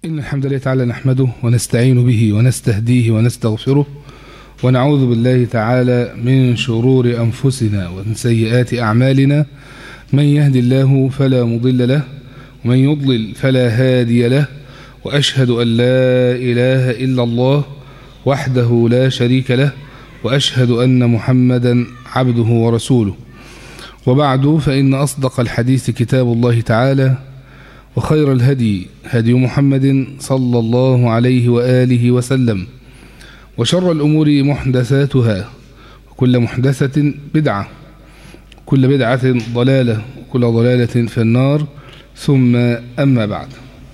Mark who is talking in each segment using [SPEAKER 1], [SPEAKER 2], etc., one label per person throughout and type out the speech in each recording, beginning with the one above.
[SPEAKER 1] إن الحمد لله تعالى نحمده ونستعين به ونستهديه ونستغفره ونعوذ بالله تعالى من شرور أنفسنا ومن سيئات أعمالنا من يهدي الله فلا مضل له ومن يضلل فلا هادي له وأشهد أن لا إله إلا الله وحده لا شريك له وأشهد أن محمدا عبده ورسوله وبعد فإن أصدق الحديث كتاب الله تعالى وخير الهدي هدي محمد صلى الله عليه وآله وسلم وشر الأمور محدثاتها وكل محدثة بدعة كل بدعة ضلالة وكل ضلالة في النار ثم أما بعد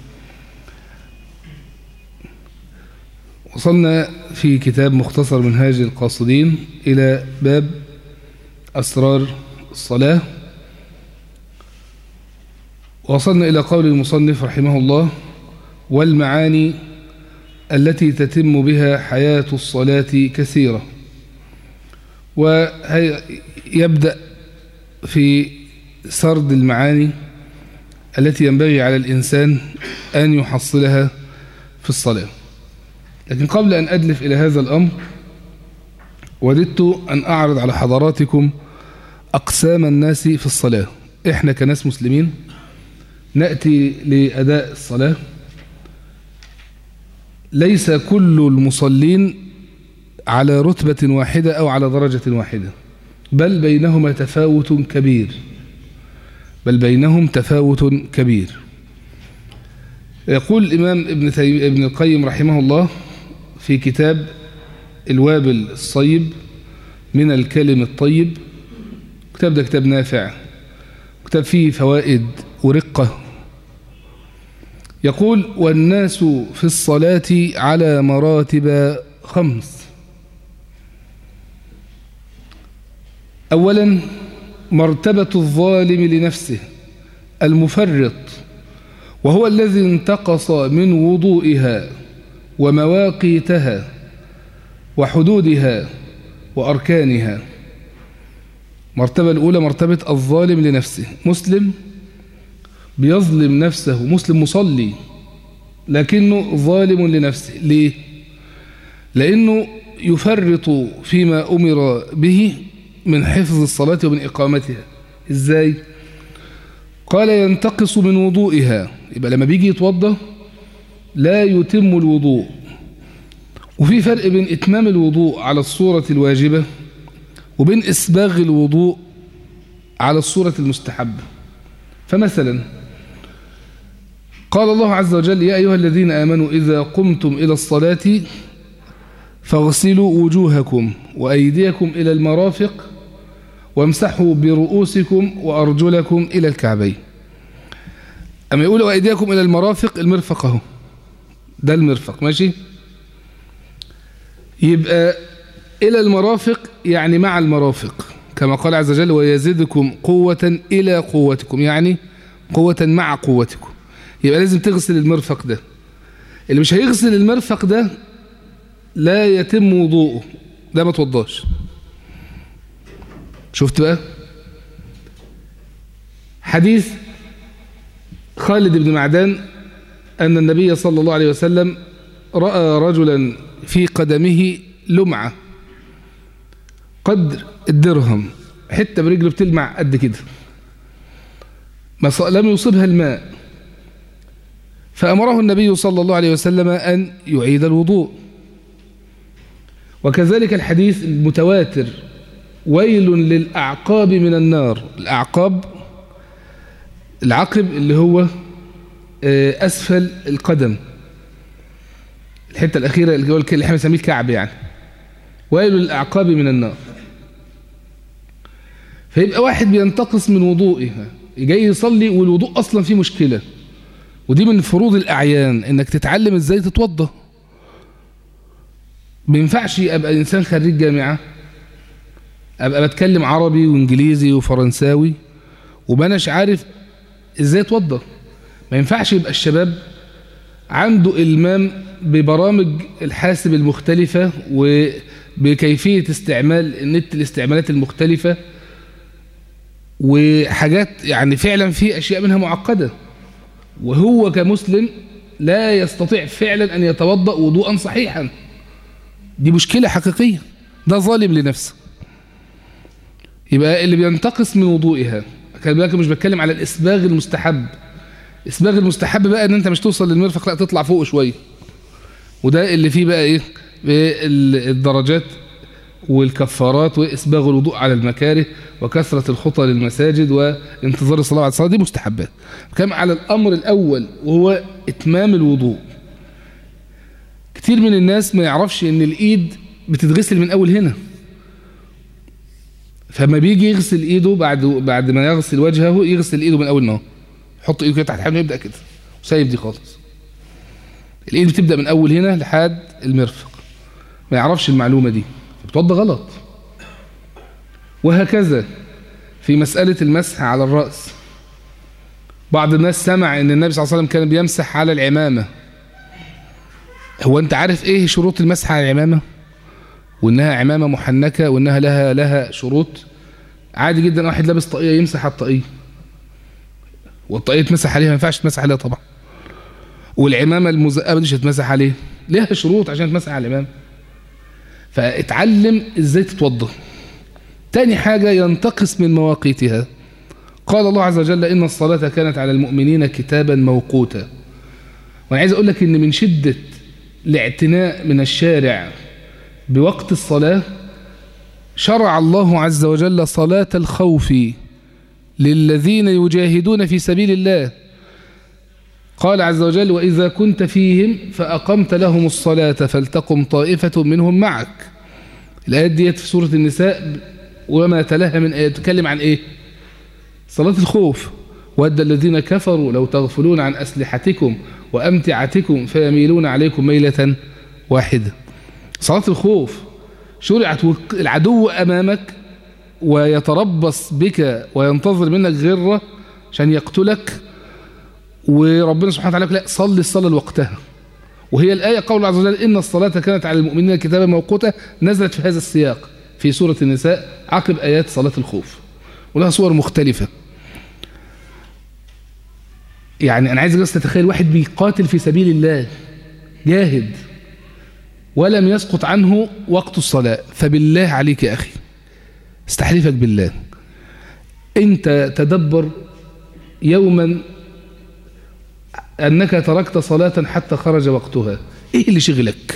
[SPEAKER 1] وصلنا في كتاب مختصر منهاج القاصدين إلى باب أسرار الصلاة وصلنا إلى قول المصنف رحمه الله والمعاني التي تتم بها حياة الصلاة كثيرة ويبدأ في سرد المعاني التي ينبغي على الإنسان أن يحصلها في الصلاة لكن قبل أن أدلف إلى هذا الأمر وددت أن أعرض على حضراتكم أقسام الناس في الصلاة إحنا كناس مسلمين نأتي لأداء الصلاة ليس كل المصلين على رتبة واحدة أو على درجة واحدة بل بينهما تفاوت كبير بل بينهم تفاوت كبير يقول الإمام ابن, ابن القيم رحمه الله في كتاب الوابل الصيب من الكلم الطيب كتاب ده كتاب نافع كتاب فيه فوائد ورقة يقول والناس في الصلاة على مراتب خمس أولا مرتبة الظالم لنفسه المفرط وهو الذي انتقص من وضوئها ومواقيتها وحدودها وأركانها مرتبة الأولى مرتبة الظالم لنفسه مسلم بيظلم نفسه مسلم مصلي لكنه ظالم لنفسه ليه؟ لأنه يفرط فيما أمر به من حفظ الصلاة ومن إقامتها إزاي؟ قال ينتقص من وضوئها يبقى لما بيجي يتوضى لا يتم الوضوء وفي فرق بين إتمام الوضوء على الصورة الواجبة وبين إسباغ الوضوء على الصورة المستحبة فمثلا قال الله عز وجل يا أيها الذين آمنوا إذا قمتم إلى الصلاة فاغسلوا وجوهكم وأيديكم إلى المرافق وامسحوا برؤوسكم وأرجلكم إلى الكعبين أما يقولوا أيديكم إلى المرافق المرفق اهو ده المرفق ماشي يبقى إلى المرافق يعني مع المرافق كما قال عز وجل ويزدكم قوة إلى قوتكم يعني قوة مع قوتكم يبقى لازم تغسل المرفق ده اللي مش هيغسل المرفق ده لا يتم وضوءه ده ما توضاش شفت بقى حديث خالد بن معدان أن النبي صلى الله عليه وسلم رأى رجلا في قدمه لمعة قدر الدرهم حتة برجله بتلمع قد كده ما لم يصبها الماء فأمره النبي صلى الله عليه وسلم أن يعيد الوضوء وكذلك الحديث المتواتر ويل للأعقاب من النار الأعقاب العقب اللي هو أسفل القدم الحتة الأخيرة اللي هو اللي احنا بنسميه الكعب يعني ويل للأعقاب من النار فيبقى واحد بينتقص من وضوئها جاي يصلي والوضوء أصلا فيه مشكلة ودي من فروض الأعيان إنك تتعلم إزاي تتوضى ما ينفعش أبقى إنسان خريج جامعة أبقى بتكلم عربي وإنجليزي وفرنساوي وماناش عارف إزاي أتوضى ما ينفعش يبقى الشباب عنده إلمام ببرامج الحاسب المختلفة وبكيفية استعمال النت الاستعمالات المختلفة وحاجات يعني فعلا في أشياء منها معقدة وهو كمسلم لا يستطيع فعلا أن يتوضأ وضوءا صحيحا دي مشكلة حقيقية ده ظالم لنفسه يبقى اللي بينتقص من وضوئها كان بالك مش بتكلم على الإسباغ المستحب إسباغ المستحب بقى إن أنت مش توصل للمرفق لا تطلع فوق شوية وده اللي فيه بقى إيه الدرجات والكفارات وإسباغ الوضوء على المكاره وكثرة الخطى للمساجد وانتظار الصلاة على الصلاة دي مستحبات كما على الأمر الأول وهو إتمام الوضوء كتير من الناس ما يعرفش ان الإيد بتتغسل من أول هنا فما بيجي يغسل إيده بعد بعد ما يغسل وجهه يغسل إيده من أول نهار يحط إيده كده تحت حاجه يبدأ كده وسايب دي خالص الإيد بتبدأ من أول هنا لحد المرفق ما يعرفش المعلومة دي بتوضى غلط وهكذا في مسألة المسح على الرأس بعض الناس سمع ان النبي صلى الله عليه وسلم كان بيمسح على العمامة هو انت عارف ايه شروط المسح على العمامة وانها عمامة محنكة وانها لها لها شروط عادي جدا واحد لابس طاقية يمسح على الطاقية والطاقية تمسح عليها ما ينفعش تمسح عليها طبعا والعمامة المزقبة دي مش هتمسح عليها ليها شروط عشان تمسح على العمامة فاتعلم ازاي تتوضى تاني حاجة ينتقص من مواقيتها قال الله عز وجل إن الصلاة كانت على المؤمنين كتابا موقوتا وأنا عايز أقول لك إن من شدة الاعتناء من الشارع بوقت الصلاة شرع الله عز وجل صلاة الخوف للذين يجاهدون في سبيل الله قال عز وجل وإذا كنت فيهم فأقمت لهم الصلاة فلتقم طائفة منهم معك الآيات ديت في سورة النساء وما تلها من آيات تتكلم عن إيه صلاة الخوف ود الذين كفروا لو تغفلون عن أسلحتكم وأمتعتكم فيميلون عليكم ميلة واحدة صلاة الخوف شرعت العدو أمامك ويتربص بك وينتظر منك غرة عشان يقتلك وربنا سبحانه وتعالى لا صلي الصلاة لوقتها وهي الآية قول عز وجل إن الصلاة كانت على المؤمنين كتابا موقوتا نزلت في هذا السياق في سورة النساء عقب آيات صلاة الخوف ولها صور مختلفة يعني أنا عايز بس تتخيل واحد بيقاتل في سبيل الله جاهد ولم يسقط عنه وقت الصلاة فبالله عليك يا أخي استحلفك بالله أنت تدبر يوما أنك تركت صلاة حتى خرج وقتها إيه اللي شغلك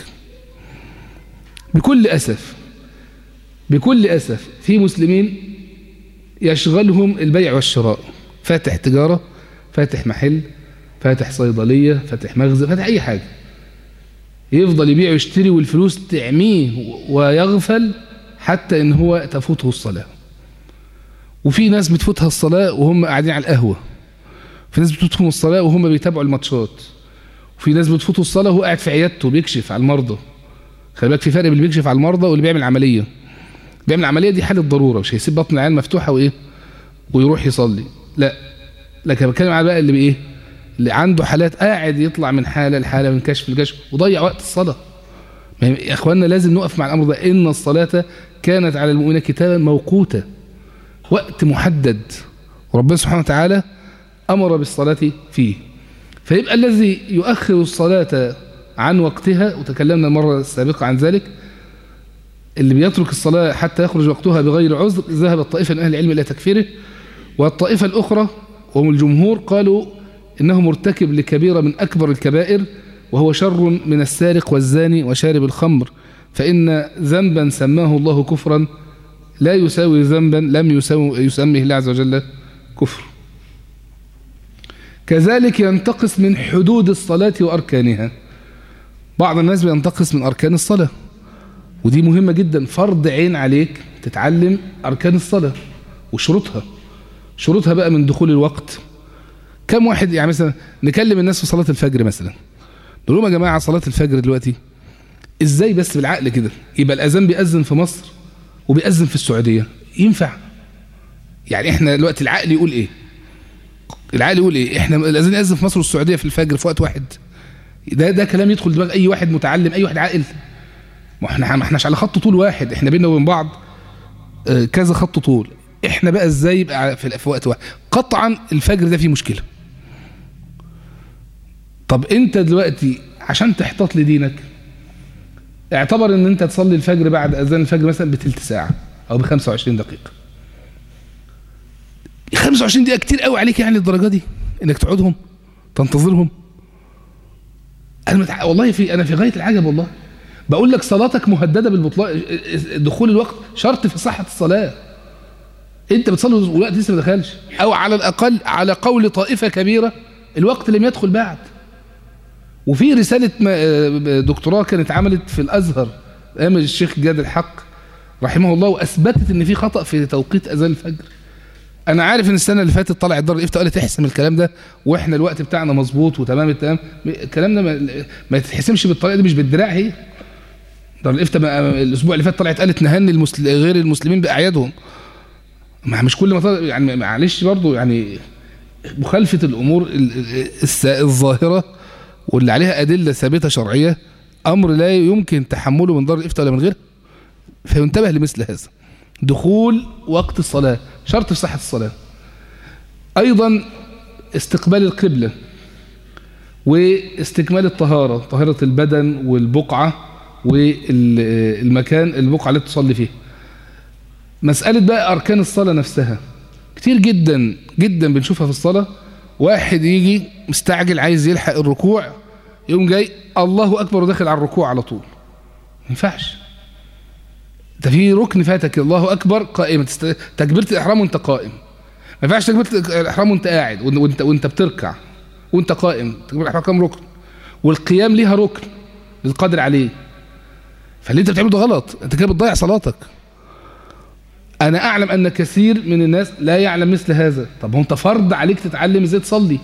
[SPEAKER 1] بكل أسف بكل أسف في مسلمين يشغلهم البيع والشراء فاتح تجارة فاتح محل فاتح صيدلية فاتح مخزن فاتح أي حاجة يفضل يبيع ويشتري والفلوس تعميه ويغفل حتى إن هو تفوته الصلاة وفي ناس بتفوتها الصلاة وهم قاعدين على القهوة في ناس بتفوتهم الصلاة وهم بيتابعوا الماتشات وفي ناس بتفوتوا الصلاة وهو قاعد في عيادته بيكشف على المرضى خلي بالك في فرق بين اللي بيكشف على المرضى واللي بيعمل عملية بيعمل العملية دي حالة ضرورة مش هيسيب بطن العيال مفتوحة وإيه ويروح يصلي لا لكن بتكلم على بقى اللي بإيه اللي عنده حالات قاعد يطلع من حالة لحالة من كشف لكشف وضيع وقت الصلاة يا إخواننا لازم نقف مع الأمر ده إن الصلاة كانت على المؤمنين كتابا موقوتا وقت محدد وربنا سبحانه وتعالى أمر بالصلاة فيه فيبقى الذي يؤخر الصلاة عن وقتها وتكلمنا المرة السابقة عن ذلك اللي بيترك الصلاة حتى يخرج وقتها بغير عذر ذهب الطائفة من أهل العلم إلى تكفيره والطائفة الأخرى وهم الجمهور قالوا إنه مرتكب لكبيرة من أكبر الكبائر وهو شر من السارق والزاني وشارب الخمر فإن ذنبا سماه الله كفرا لا يساوي ذنبا لم يساوي يسميه الله عز وجل كفر كذلك ينتقص من حدود الصلاة وأركانها بعض الناس بينتقص من أركان الصلاة ودي مهمة جدا فرض عين عليك تتعلم أركان الصلاة وشروطها شروطها بقى من دخول الوقت كم واحد يعني مثلا نكلم الناس في صلاة الفجر مثلا نقول لهم يا جماعة صلاة الفجر دلوقتي ازاي بس بالعقل كده يبقى الأذان بيأذن في مصر وبيأذن في السعودية ينفع يعني احنا دلوقتي العقل يقول ايه العقل يقول ايه احنا الأذان يأذن في مصر والسعودية في الفجر في وقت واحد ده ده كلام يدخل دماغ اي واحد متعلم اي واحد عاقل ما احنا ما احناش على خط طول واحد احنا بينا وبين بعض كذا خط طول احنا بقى ازاي يبقى في, في وقت واحد قطعا الفجر ده فيه مشكله طب انت دلوقتي عشان تحتاط لدينك اعتبر ان انت تصلي الفجر بعد اذان الفجر مثلا بتلت ساعة او ب 25 دقيقة 25 دقيقة كتير قوي عليك يعني الدرجة دي انك تقعدهم تنتظرهم انا متع... والله في انا في غاية العجب والله بقول لك صلاتك مهددة بالبطلان دخول الوقت شرط في صحة الصلاة انت بتصلي والوقت لسه ما دخلش او على الاقل على قول طائفة كبيرة الوقت لم يدخل بعد وفي رسالة دكتوراه كانت عملت في الازهر ايام الشيخ جاد الحق رحمه الله واثبتت ان في خطأ في توقيت اذان الفجر انا عارف ان السنه اللي فاتت طلع الدار الافتاء قالت احسم الكلام ده واحنا الوقت بتاعنا مظبوط وتمام التمام الكلام ده ما, ما يتحسمش بالطريقه دي مش بالدراع هي دار الافتاء الاسبوع اللي فات طلعت قالت نهني المسل... غير المسلمين باعيادهم ما مش كل ما طلع يعني معلش برضه يعني مخالفه الامور الظاهره واللي عليها ادله ثابته شرعيه امر لا يمكن تحمله من دار الافتاء ولا من غيرها فينتبه لمثل هذا دخول وقت الصلاة شرط في صحة الصلاة أيضا استقبال القبلة واستكمال الطهارة طهارة البدن والبقعة والمكان البقعة اللي تصلي فيه مسألة بقى أركان الصلاة نفسها كتير جدا جدا بنشوفها في الصلاة واحد يجي مستعجل عايز يلحق الركوع يقوم جاي الله أكبر وداخل على الركوع على طول ما ينفعش انت في ركن فاتك الله اكبر قائمه تست... تكبيره الاحرام وانت قائم ما ينفعش تكبيره الاحرام وانت قاعد وانت وانت بتركع وانت قائم تكبيره الاحرام كام ركن والقيام ليها ركن القادر عليه فاللي انت بتعمله ده غلط انت كده بتضيع صلاتك انا اعلم ان كثير من الناس لا يعلم مثل هذا طب هو انت فرض عليك تتعلم ازاي تصلي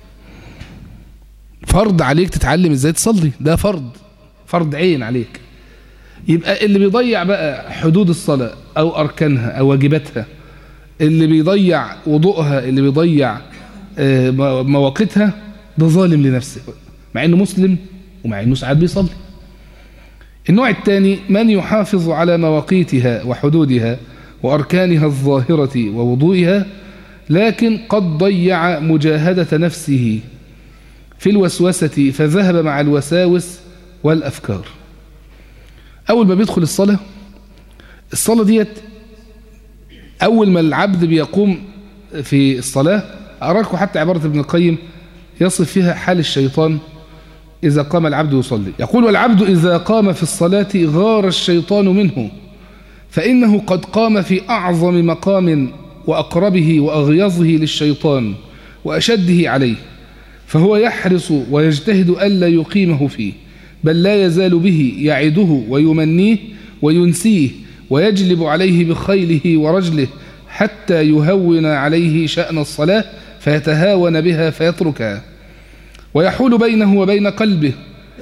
[SPEAKER 1] فرض عليك تتعلم ازاي تصلي ده فرض فرض عين عليك يبقى اللي بيضيع بقى حدود الصلاة أو أركانها أو واجباتها اللي بيضيع وضوءها اللي بيضيع مواقتها ده ظالم لنفسه مع انه مسلم ومع انه ساعات بيصلي النوع الثاني من يحافظ على مواقيتها وحدودها وأركانها الظاهرة ووضوئها لكن قد ضيع مجاهدة نفسه في الوسوسة فذهب مع الوساوس والأفكار أول ما بيدخل الصلاة الصلاة ديت أول ما العبد بيقوم في الصلاة أراكم حتى عبارة ابن القيم يصف فيها حال الشيطان إذا قام العبد يصلي يقول والعبد إذا قام في الصلاة غار الشيطان منه فإنه قد قام في أعظم مقام وأقربه وأغيظه للشيطان وأشده عليه فهو يحرص ويجتهد ألا يقيمه فيه بل لا يزال به يعده ويمنيه وينسيه ويجلب عليه بخيله ورجله حتى يهون عليه شأن الصلاة فيتهاون بها فيتركها ويحول بينه وبين قلبه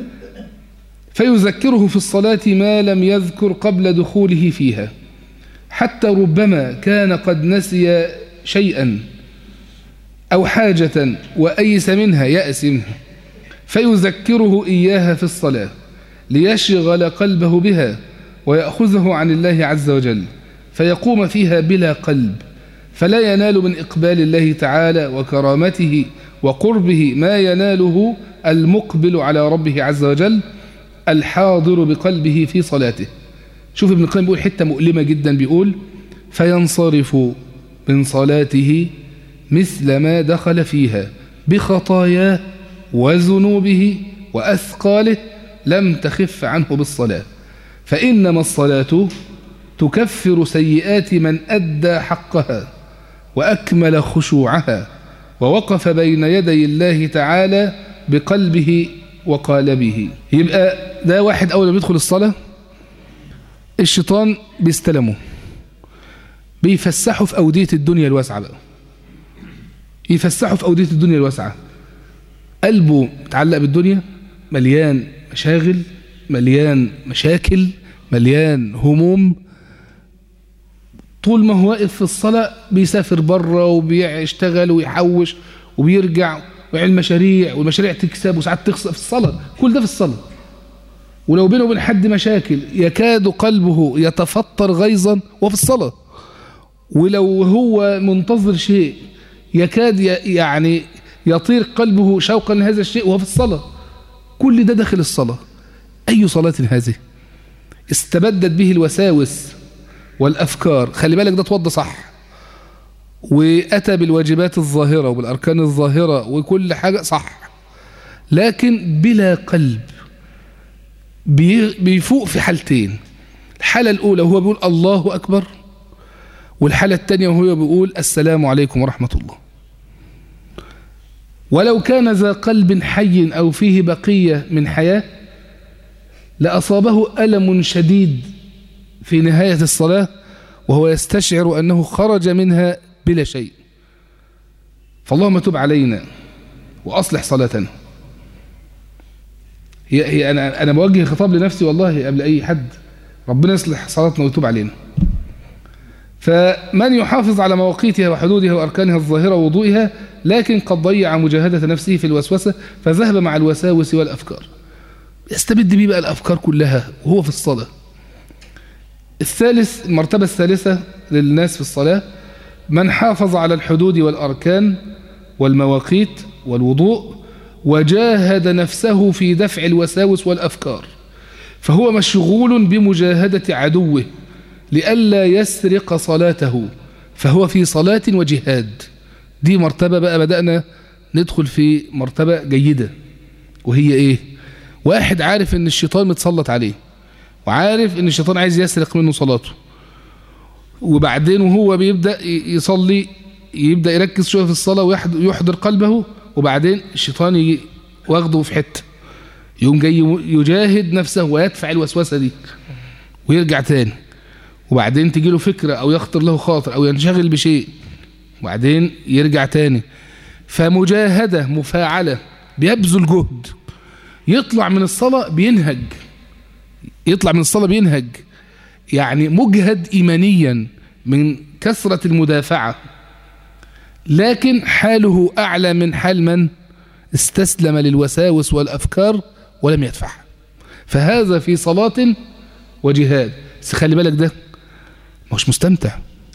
[SPEAKER 1] فيذكره في الصلاة ما لم يذكر قبل دخوله فيها حتى ربما كان قد نسي شيئا أو حاجة وأيس منها يأس منها فيذكره إياها في الصلاة ليشغل قلبه بها ويأخذه عن الله عز وجل فيقوم فيها بلا قلب فلا ينال من إقبال الله تعالى وكرامته وقربه ما يناله المقبل على ربه عز وجل الحاضر بقلبه في صلاته شوف ابن القيم بيقول حتة مؤلمة جدا بيقول فينصرف من صلاته مثل ما دخل فيها بخطاياه وذنوبه وأثقاله لم تخف عنه بالصلاة فإنما الصلاة تكفر سيئات من أدى حقها وأكمل خشوعها ووقف بين يدي الله تعالى بقلبه وقالبه يبقى ده واحد أول ما بيدخل الصلاة الشيطان بيستلمه بيفسحه في أودية الدنيا الواسعة بقى يفسحه في أودية الدنيا الواسعة قلبه متعلق بالدنيا مليان مشاغل مليان مشاكل مليان هموم طول ما هو واقف في الصلاة بيسافر بره وبيشتغل ويحوش وبيرجع ويعمل مشاريع والمشاريع تكسب وساعات تخسر في الصلاة كل ده في الصلاة ولو بينه وبين حد مشاكل يكاد قلبه يتفطر غيظا وفي الصلاة ولو هو منتظر شيء يكاد يعني يطير قلبه شوقا لهذا الشيء وهو في الصلاة كل ده داخل الصلاة أي صلاة هذه استبدت به الوساوس والأفكار خلي بالك ده توضى صح وأتى بالواجبات الظاهرة وبالأركان الظاهرة وكل حاجة صح لكن بلا قلب بيفوق في حالتين الحالة الأولى وهو بيقول الله أكبر والحالة الثانية وهو بيقول السلام عليكم ورحمة الله ولو كان ذا قلب حي أو فيه بقية من حياة لأصابه ألم شديد في نهاية الصلاة وهو يستشعر أنه خرج منها بلا شيء فاللهم تب علينا وأصلح صلاتنا هي, هي أنا, أنا بوجه خطاب لنفسي والله قبل أي حد ربنا يصلح صلاتنا ويتوب علينا فمن يحافظ على مواقيتها وحدودها وأركانها الظاهرة ووضوئها لكن قد ضيع مجاهدة نفسه في الوسوسة فذهب مع الوساوس والأفكار يستبد بيه بقى الأفكار كلها وهو في الصلاة الثالث المرتبة الثالثة للناس في الصلاة من حافظ على الحدود والأركان والمواقيت والوضوء وجاهد نفسه في دفع الوساوس والأفكار فهو مشغول بمجاهدة عدوه لئلا يسرق صلاته فهو في صلاة وجهاد دي مرتبة بقى بدأنا ندخل في مرتبة جيدة وهي ايه واحد عارف ان الشيطان متسلط عليه وعارف ان الشيطان عايز يسرق منه صلاته وبعدين وهو بيبدأ يصلي يبدأ يركز شوية في الصلاة ويحضر قلبه وبعدين الشيطان يجي واخده في حتة يقوم جاي يجاهد نفسه ويدفع الوسوسة دي ويرجع تاني وبعدين تجي له فكرة أو يخطر له خاطر أو ينشغل بشيء وبعدين يرجع تاني فمجاهدة مفاعلة بيبذل جهد يطلع من الصلاة بينهج يطلع من الصلاة بينهج يعني مجهد إيمانيا من كثرة المدافعة لكن حاله أعلى من حال من استسلم للوساوس والأفكار ولم يدفعها فهذا في صلاة وجهاد بس خلي بالك ده مش مستمتع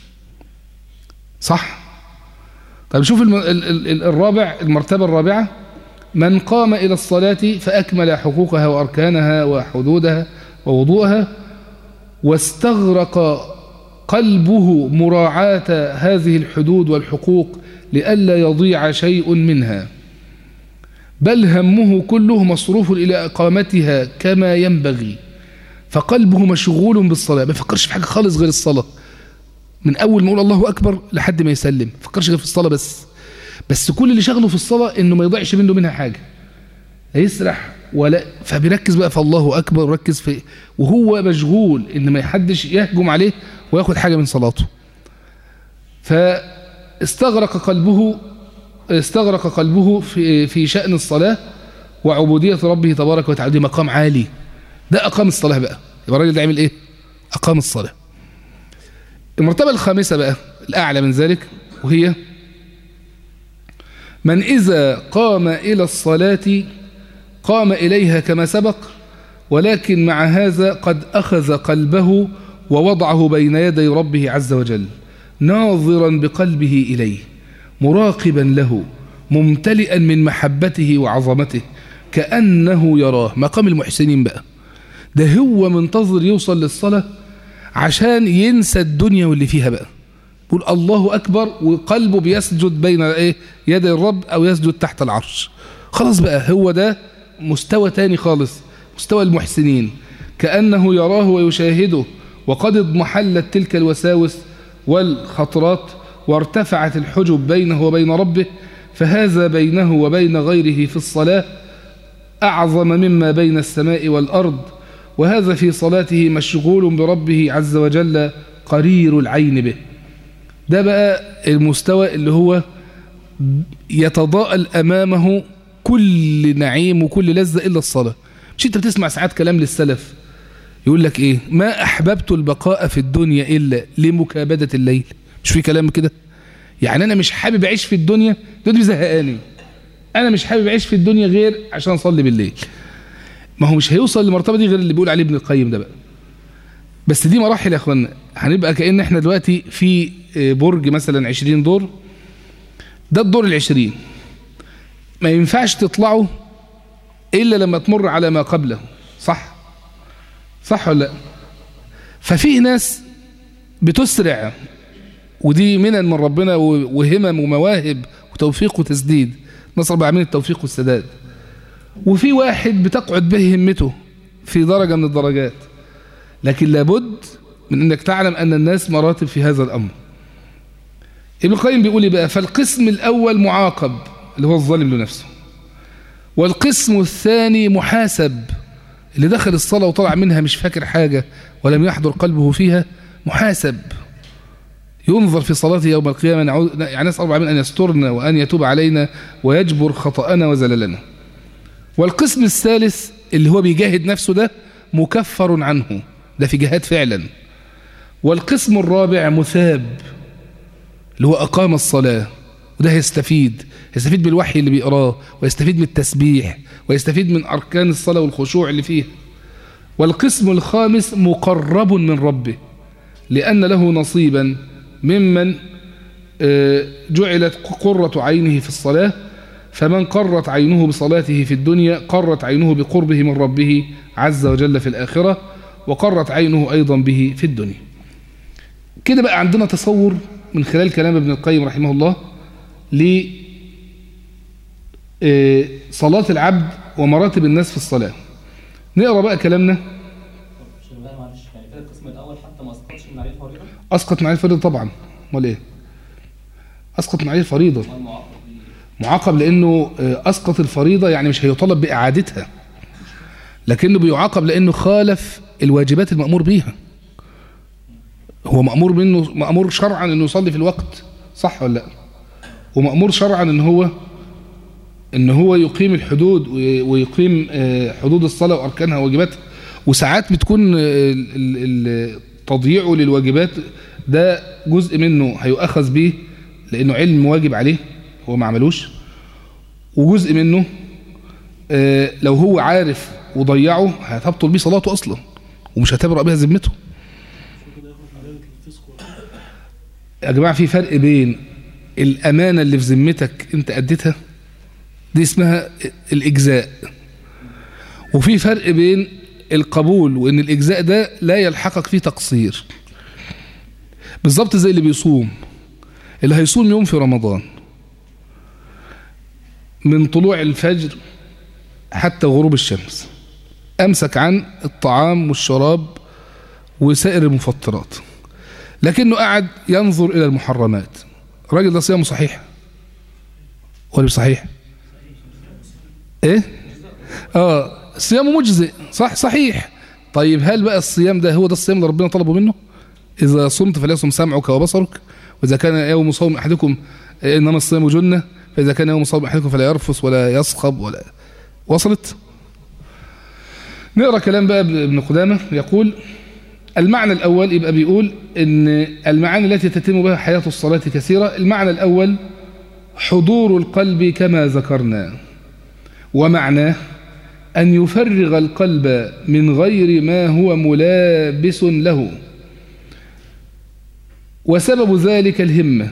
[SPEAKER 1] صح طيب شوف الرابع المرتبة الرابعة من قام إلى الصلاة فأكمل حقوقها وأركانها وحدودها ووضوءها واستغرق قلبه مراعاة هذه الحدود والحقوق لئلا يضيع شيء منها بل همه كله مصروف إلى إقامتها كما ينبغي فقلبه مشغول بالصلاة ما فكرش في حاجة خالص غير الصلاة من أول ما يقول الله أكبر لحد ما يسلم فكرش غير في الصلاة بس بس كل اللي شغله في الصلاة إنه ما يضيعش منه منها حاجة هيسرح ولا فبيركز بقى في الله أكبر وركز في وهو مشغول إن ما يحدش يهجم عليه وياخد حاجة من صلاته فاستغرق قلبه استغرق قلبه في في شأن الصلاة وعبودية ربه تبارك وتعالى دي مقام عالي ده أقام الصلاة بقى يبقى الراجل ده عمل إيه أقام الصلاة المرتبة الخامسة بقى الأعلى من ذلك وهي من إذا قام إلى الصلاة قام إليها كما سبق ولكن مع هذا قد أخذ قلبه ووضعه بين يدي ربه عز وجل ناظرا بقلبه إليه مراقبا له ممتلئا من محبته وعظمته كأنه يراه مقام المحسنين بقى ده هو منتظر يوصل للصلاة عشان ينسى الدنيا واللي فيها بقى بيقول الله أكبر وقلبه بيسجد بين إيه يدي الرب أو يسجد تحت العرش خلاص بقى هو ده مستوى تاني خالص مستوى المحسنين كأنه يراه ويشاهده وقد اضمحلت تلك الوساوس والخطرات وارتفعت الحجب بينه وبين ربه فهذا بينه وبين غيره في الصلاة أعظم مما بين السماء والأرض وهذا في صلاته مشغول بربه عز وجل قرير العين به ده بقى المستوى اللي هو يتضاءل أمامه كل نعيم وكل لذة إلا الصلاة مش انت بتسمع ساعات كلام للسلف يقول لك ايه ما أحببت البقاء في الدنيا إلا لمكابدة الليل مش في كلام كده يعني أنا مش حابب أعيش في الدنيا الدنيا زهقاني أنا مش حابب أعيش في الدنيا غير عشان أصلي بالليل ما هو مش هيوصل للمرتبة دي غير اللي بيقول عليه ابن القيم ده بقى بس دي مراحل يا اخوانا هنبقى كأن احنا دلوقتي في برج مثلا 20 دور ده الدور العشرين ما ينفعش تطلعوا إلا لما تمر على ما قبله صح صح ولا لا ففيه ناس بتسرع ودي منن من ربنا وهمم ومواهب وتوفيق وتسديد نسأل الله العالمين التوفيق والسداد وفي واحد بتقعد به همته في درجة من الدرجات لكن لابد من انك تعلم ان الناس مراتب في هذا الامر ابن القيم بيقول لي بقى فالقسم الاول معاقب اللي هو الظالم لنفسه والقسم الثاني محاسب اللي دخل الصلاة وطلع منها مش فاكر حاجة ولم يحضر قلبه فيها محاسب ينظر في صلاته يوم القيامة يعني نسأل الله أن يسترنا وأن يتوب علينا ويجبر خطأنا وزللنا والقسم الثالث اللي هو بيجاهد نفسه ده مكفر عنه ده في جهاد فعلا والقسم الرابع مثاب اللي هو أقام الصلاة وده هيستفيد يستفيد بالوحي اللي بيقراه ويستفيد من التسبيح ويستفيد من أركان الصلاة والخشوع اللي فيها والقسم الخامس مقرب من ربه لأن له نصيبا ممن جعلت قرة عينه في الصلاة فمن قرت عينه بصلاته في الدنيا قرت عينه بقربه من ربه عز وجل في الآخرة وقرت عينه أيضا به في الدنيا كده بقى عندنا تصور من خلال كلام ابن القيم رحمه الله لصلاة العبد ومراتب الناس في الصلاة نقرأ بقى كلامنا أسقط من عليه الفريضة طبعا امال ايه أسقط من عليه الفريضة معاقب لأنه أسقط الفريضة يعني مش هيطالب بإعادتها لكنه بيعاقب لأنه خالف الواجبات المأمور بيها هو مأمور منه مأمور شرعا أنه يصلي في الوقت صح ولا لا ومأمور شرعا أن هو أن هو يقيم الحدود ويقيم حدود الصلاة وأركانها وواجباتها وساعات بتكون تضييعه للواجبات ده جزء منه هيؤخذ به لأنه علم واجب عليه هو ما عملوش وجزء منه لو هو عارف وضيعه هتبطل بيه صلاته أصلا ومش هتبرأ بها ذمته يا جماعة في فرق بين الأمانة اللي في ذمتك أنت أديتها دي اسمها الإجزاء وفي فرق بين القبول وإن الإجزاء ده لا يلحقك فيه تقصير بالظبط زي اللي بيصوم اللي هيصوم يوم في رمضان من طلوع الفجر حتى غروب الشمس أمسك عن الطعام والشراب وسائر المفطرات لكنه قعد ينظر إلى المحرمات الراجل ده صيامه صحيح ولا مش صحيح ايه اه صيامه مجزئ صح صحيح طيب هل بقى الصيام ده هو ده الصيام اللي ربنا طلبه منه إذا صمت فليصم سمعك وبصرك وإذا كان يوم صوم أحدكم إنما الصيام جنة فإذا كان يوم صوم أحدكم فلا يرفث ولا يصخب ولا وصلت نقرأ كلام بقى ابن قدامة يقول المعنى الأول يبقى بيقول إن المعاني التي تتم بها حياة الصلاة كثيرة المعنى الأول حضور القلب كما ذكرنا ومعناه أن يفرغ القلب من غير ما هو ملابس له وسبب ذلك الهمة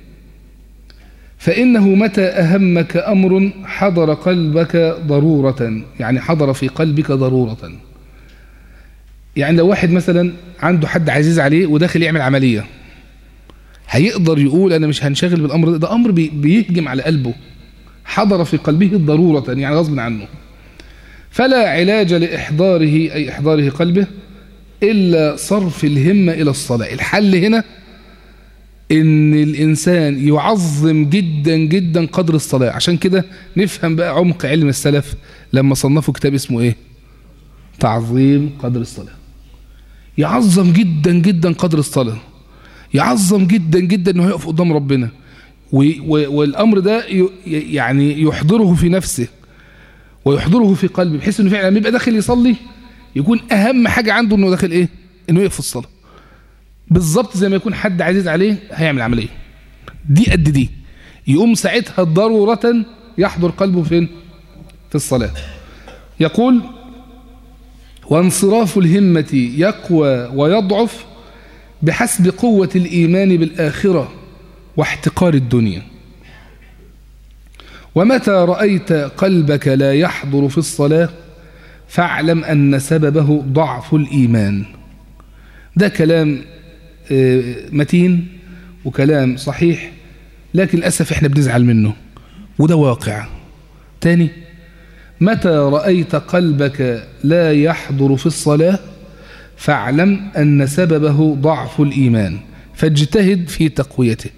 [SPEAKER 1] فإنه متى أهمك أمر حضر قلبك ضرورة يعني حضر في قلبك ضرورة يعني لو واحد مثلا عنده حد عزيز عليه وداخل يعمل عملية هيقدر يقول أنا مش هنشغل بالأمر ده ده أمر بيهجم على قلبه حضر في قلبه ضرورة يعني غصب عنه فلا علاج لإحضاره أي إحضاره قلبه إلا صرف الهمة إلى الصلاة الحل هنا إن الإنسان يعظم جدا جدا قدر الصلاة عشان كده نفهم بقى عمق علم السلف لما صنفوا كتاب اسمه إيه تعظيم قدر الصلاة يعظم جدا جدا قدر الصلاة يعظم جدا جدا انه يقف قدام ربنا والامر ده يعني يحضره في نفسه ويحضره في قلبه بحيث انه فعلا لما يبقى داخل يصلي يكون اهم حاجه عنده انه داخل ايه انه يقف في الصلاه بالظبط زي ما يكون حد عزيز عليه هيعمل عمليه دي قد دي يقوم ساعتها ضروره يحضر قلبه فين في الصلاه يقول وانصراف الهمة يقوى ويضعف بحسب قوة الإيمان بالآخرة واحتقار الدنيا ومتى رأيت قلبك لا يحضر في الصلاة فاعلم أن سببه ضعف الإيمان ده كلام متين وكلام صحيح لكن للأسف احنا بنزعل منه وده واقع تاني متى رأيت قلبك لا يحضر في الصلاة فاعلم أن سببه ضعف الإيمان فاجتهد في تقويته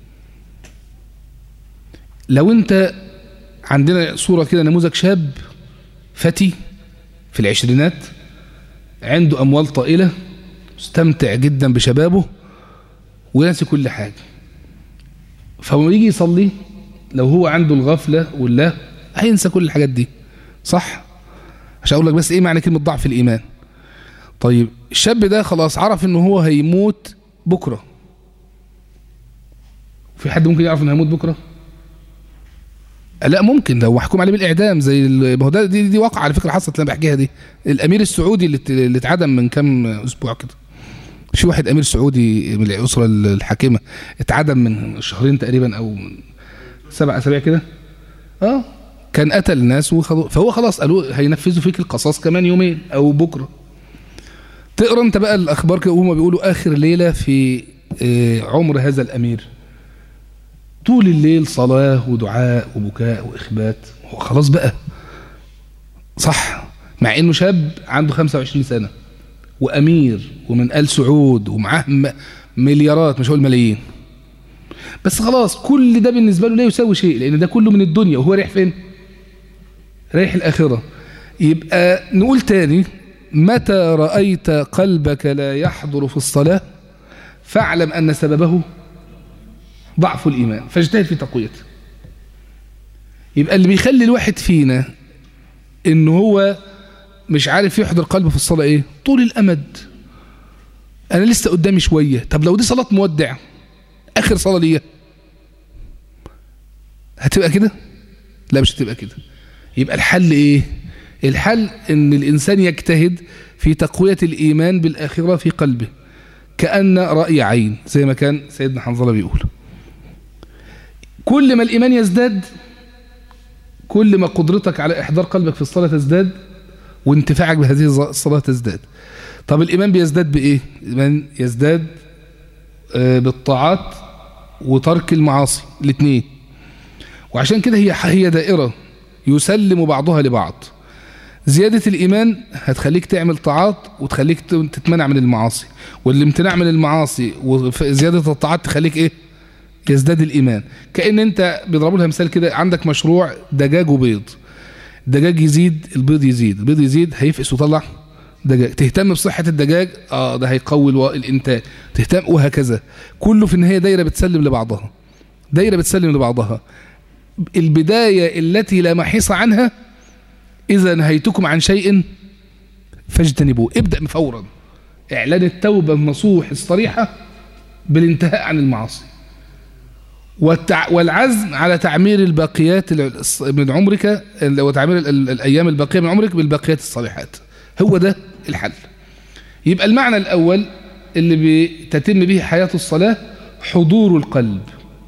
[SPEAKER 1] لو انت عندنا صورة كده نموذج شاب فتي في العشرينات عنده أموال طائلة مستمتع جدا بشبابه وناسي كل حاجة فلما يجي يصلي لو هو عنده الغفلة والله هينسى كل الحاجات دي صح عشان اقول لك بس ايه معنى كلمة ضعف الإيمان طيب الشاب ده خلاص عرف ان هو هيموت بكرة في حد ممكن يعرف انه هيموت بكرة لا ممكن لو محكوم عليه بالاعدام زي ما هو ده دي, دي واقعه على فكره حصلت اللي انا بحكيها دي الامير السعودي اللي اللي اتعدم من كام اسبوع كده في واحد امير سعودي من الاسره الحاكمه اتعدم من شهرين تقريبا او سبع اسابيع كده اه كان قتل الناس وخدوا فهو خلاص قالوا هينفذوا فيك القصاص كمان يومين او بكره تقرا انت بقى الاخبار كده وهم بيقولوا اخر ليله في عمر هذا الامير طول الليل صلاة ودعاء وبكاء وإخبات هو خلاص بقى صح مع إنه شاب عنده 25 سنة وأمير ومن آل سعود ومعاه مليارات مش هقول ملايين بس خلاص كل ده بالنسبة له لا يساوي شيء لأن ده كله من الدنيا وهو رايح فين رايح الآخرة يبقى نقول تاني متى رأيت قلبك لا يحضر في الصلاة فاعلم أن سببه ضعف الإيمان فاجتهد في تقويته يبقى اللي بيخلي الواحد فينا ان هو مش عارف يحضر قلبه في الصلاة ايه طول الأمد أنا لسه قدامي شوية طب لو دي صلاة مودع آخر صلاة ليا هتبقى كده لا مش هتبقى كده يبقى الحل ايه الحل ان الإنسان يجتهد في تقوية الإيمان بالآخرة في قلبه كأن رأي عين زي ما كان سيدنا حنظلة بيقول كل ما الإيمان يزداد كل ما قدرتك على إحضار قلبك في الصلاة تزداد وانتفاعك بهذه الصلاة تزداد طب الإيمان بيزداد بإيه؟ الإيمان يزداد بالطاعات وترك المعاصي الاثنين وعشان كده هي هي دائرة يسلم بعضها لبعض زيادة الإيمان هتخليك تعمل طاعات وتخليك تتمنع من المعاصي والامتناع من المعاصي وزيادة الطاعات تخليك إيه؟ يزداد الإيمان كأن أنت بيضربوا لها مثال كده عندك مشروع دجاج وبيض الدجاج يزيد البيض يزيد البيض يزيد هيفقس ويطلع دجاج تهتم بصحة الدجاج اه ده هيقوي الإنتاج تهتم وهكذا كله في النهاية دايرة بتسلم لبعضها دايرة بتسلم لبعضها البداية التي لا محيص عنها إذا نهيتكم عن شيء فاجتنبوه ابدأ فورا إعلان التوبة النصوح الصريحة بالانتهاء عن المعاصي والتع... والعزم على تعمير الباقيات من عمرك وتعمير الأيام الباقية من عمرك بالباقيات الصالحات هو ده الحل يبقى المعنى الأول اللي بتتم به حياة الصلاة حضور القلب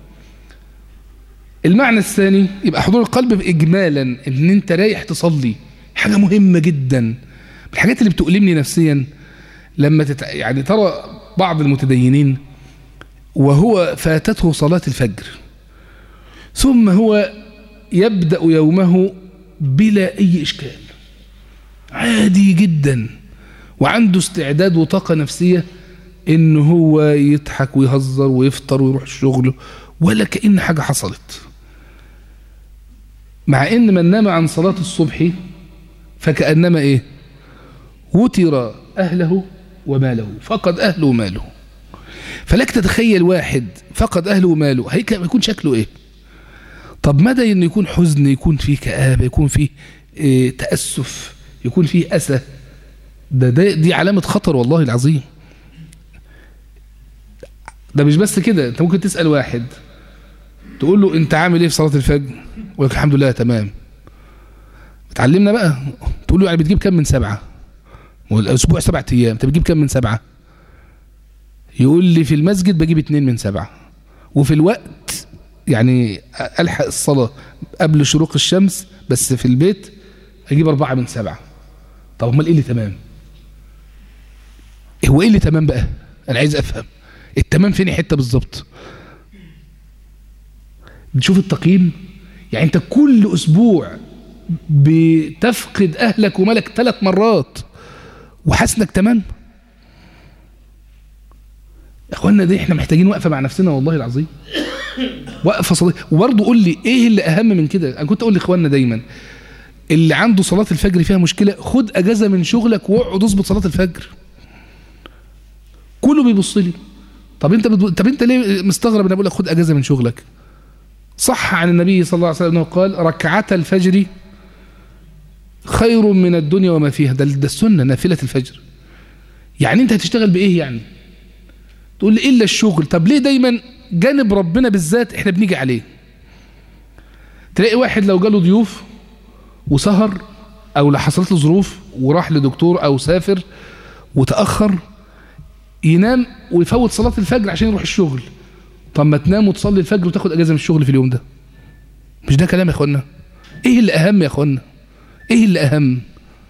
[SPEAKER 1] المعنى الثاني يبقى حضور القلب إجمالا ان انت رايح تصلي حاجة مهمة جدا من الحاجات اللي بتؤلمني نفسيا لما تت... يعني ترى بعض المتدينين وهو فاتته صلاة الفجر ثم هو يبدأ يومه بلا أي إشكال عادي جدا وعنده استعداد وطاقة نفسية إن هو يضحك ويهزر ويفطر ويروح الشغل ولا كأن حاجة حصلت مع إن من نام عن صلاة الصبح فكأنما إيه وتر أهله وماله فقد أهله وماله فلك تتخيل واحد فقد أهله وماله هيكون شكله إيه طب مدى إنه يكون حزن يكون فيه كآبة يكون فيه إيه تأسف يكون فيه أسى ده, ده دي علامة خطر والله العظيم ده مش بس كده انت ممكن تسأل واحد تقول له انت عامل ايه في صلاة الفجر يقول لك الحمد لله تمام اتعلمنا بقى تقول له يعني بتجيب كم من سبعة والاسبوع سبعة ايام انت بتجيب كم من سبعة يقول لي في المسجد بجيب اتنين من سبعة وفي الوقت يعني الحق الصلاه قبل شروق الشمس بس في البيت اجيب اربعه من سبعه طب امال ايه اللي تمام هو ايه اللي تمام بقى انا عايز افهم التمام فين حته بالظبط تشوف التقييم يعني انت كل اسبوع بتفقد اهلك ومالك ثلاث مرات وحاسس انك تمام يا اخوانا دي احنا محتاجين وقفه مع نفسنا والله العظيم وقفه صلاه وبرضه قول لي ايه اللي اهم من كده انا كنت اقول لاخواننا دايما اللي عنده صلاه الفجر فيها مشكله خد اجازه من شغلك واقعد اظبط صلاه الفجر كله بيبص لي طب انت بتب... طب انت ليه مستغرب انا بقول لك خد اجازه من شغلك صح عن النبي صلى الله عليه وسلم انه قال ركعتا الفجر خير من الدنيا وما فيها ده ده السنه نافله الفجر يعني انت هتشتغل بايه يعني تقول لي الا الشغل طب ليه دايما جانب ربنا بالذات احنا بنيجي عليه تلاقي واحد لو جاله ضيوف وسهر او لو حصلت له ظروف وراح لدكتور او سافر وتاخر ينام ويفوت صلاه الفجر عشان يروح الشغل طب ما تنام وتصلي الفجر وتاخد اجازه من الشغل في اليوم ده مش ده كلام يا اخوانا ايه اللي اهم يا اخوانا ايه اللي اهم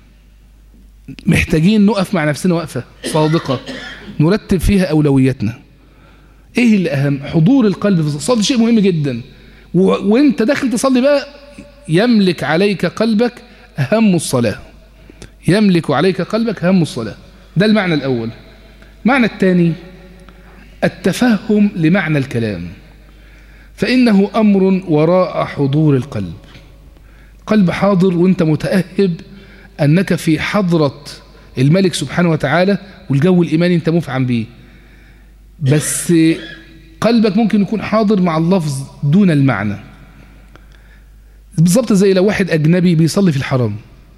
[SPEAKER 1] محتاجين نقف مع نفسنا وقفه صادقه نرتب فيها اولوياتنا ايه اللي اهم حضور القلب في الصلاه شيء مهم جدا و... وانت داخل تصلي بقى يملك عليك قلبك هم الصلاه يملك عليك قلبك هم الصلاه ده المعنى الاول المعنى الثاني التفهم لمعنى الكلام فإنه أمر وراء حضور القلب قلب حاضر وانت متأهب أنك في حضرة الملك سبحانه وتعالى والجو الإيماني انت مفعم به بس قلبك ممكن يكون حاضر مع اللفظ دون المعنى بالظبط زي لو واحد أجنبي بيصلي في الحرم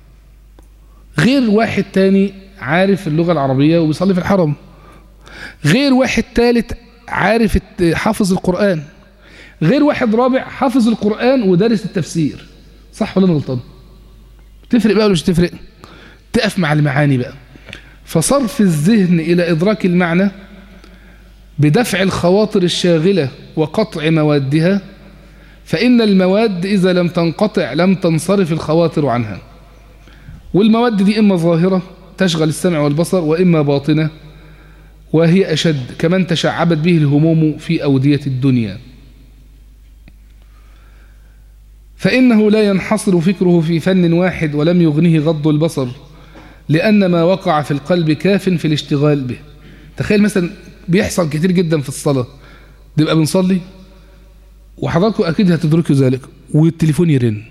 [SPEAKER 1] غير واحد تاني عارف اللغة العربية وبيصلي في الحرم غير واحد ثالث عارف حافظ القرآن غير واحد رابع حافظ القرآن ودارس التفسير صح ولا انا غلطان تفرق بقى ولا مش تفرق تقف مع المعاني بقى فصرف الذهن إلى إدراك المعنى بدفع الخواطر الشاغلة وقطع موادها فإن المواد إذا لم تنقطع لم تنصرف الخواطر عنها والمواد دي إما ظاهرة تشغل السمع والبصر وإما باطنة وهي أشد كمن تشعبت به الهموم في أودية الدنيا فإنه لا ينحصر فكره في فن واحد ولم يغنه غض البصر لأن ما وقع في القلب كاف في الاشتغال به تخيل مثلا بيحصل كتير جدا في الصلاة نبقى بنصلي وحضراتكم أكيد هتدركوا ذلك والتليفون يرن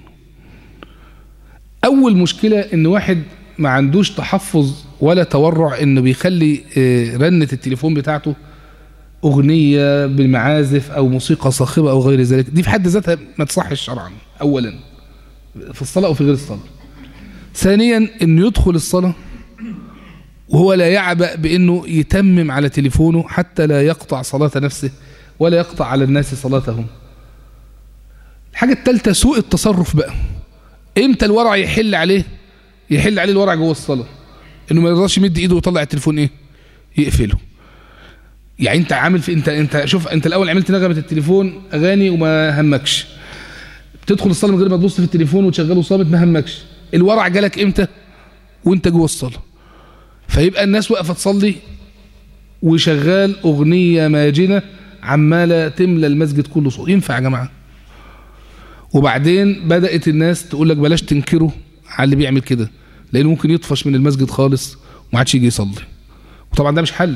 [SPEAKER 1] أول مشكلة إن واحد ما عندوش تحفظ ولا تورع انه بيخلي رنة التليفون بتاعته اغنية بالمعازف او موسيقى صاخبة او غير ذلك دي في حد ذاتها ما تصحش شرعا اولا في الصلاة او في غير الصلاة ثانيا انه يدخل الصلاة وهو لا يعبأ بانه يتمم على تليفونه حتى لا يقطع صلاة نفسه ولا يقطع على الناس صلاتهم الحاجة الثالثة سوء التصرف بقى امتى الورع يحل عليه يحل عليه الورع جوه الصلاه انه ما يرضاش يمد ايده ويطلع التليفون ايه يقفله يعني انت عامل في انت انت شوف انت الاول عملت نغمه التليفون اغاني وما همكش تدخل الصلاه من غير ما تبص في التليفون وتشغله صامت ما همكش الورع جالك امتى وانت جوه الصلاه فيبقى الناس واقفه تصلي وشغال اغنيه ماجنه عماله تملى المسجد كله صوت ينفع يا جماعه وبعدين بدات الناس تقول لك بلاش تنكره على اللي بيعمل كده لانه ممكن يطفش من المسجد خالص وما عادش يجي يصلي وطبعا ده مش حل